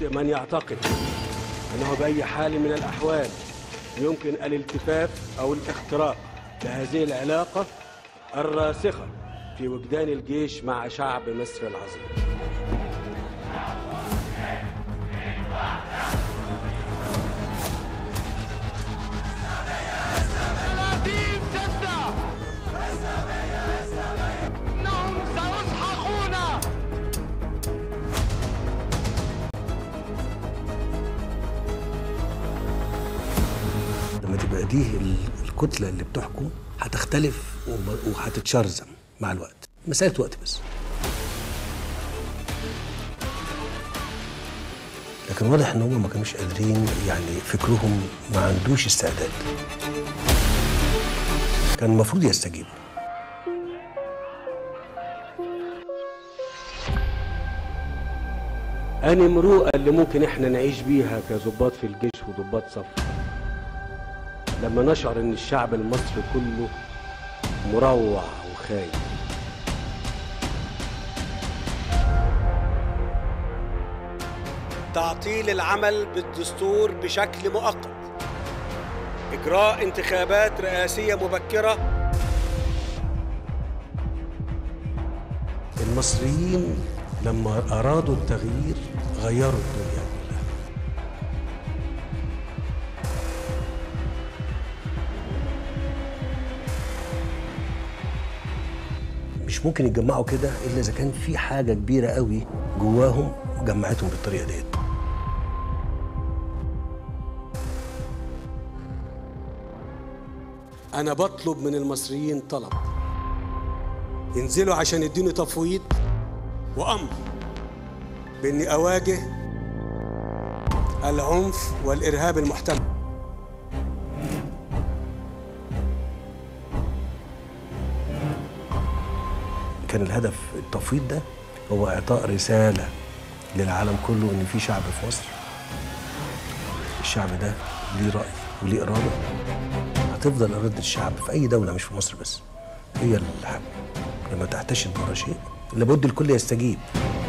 يخطئ من يعتقد أنه بأي حال من الأحوال يمكن الالتفاف أو الاختراق لهذه العلاقة الراسخة في وجدان الجيش مع شعب مصر العظيم ثلاثين ستة إنهم سيسحقون لما تبقى دي ال- الكتله اللي بتحكم هتختلف وب- وهتتشرذم مع الوقت مساله وقت بس لكن واضح ان هم ما كانوش قادرين يعني فكرهم ما عندوش استعداد كان المفروض يستجيبوا أني مروءة اللي ممكن إحنا نعيش بيها كظباط في الجيش وضباط صف لما نشعر إن الشعب المصري كله مروع وخايف تعطيل العمل بالدستور بشكل مؤقت إجراء انتخابات رئاسية مبكرة المصريين لما ارادوا التغيير غيروا الدنيا كلها مش ممكن يتجمعوا كده الا اذا كان في حاجه كبيره قوي جواهم جمعتهم بالطريقه ديت أنا بطلب من المصريين طلب ينزلوا عشان يديني تفويض وأمر بإني أواجه العنف والإرهاب المحتمل كان الهدف التفويض ده هو اعطاء رساله للعالم كله ان في شعب في مصر الشعب ده ليه راي وليه اراده هتفضل اراده الشعب في اي دوله مش في مصر بس هي الحق لما تحتشد بره شيء لابد الكل يستجيب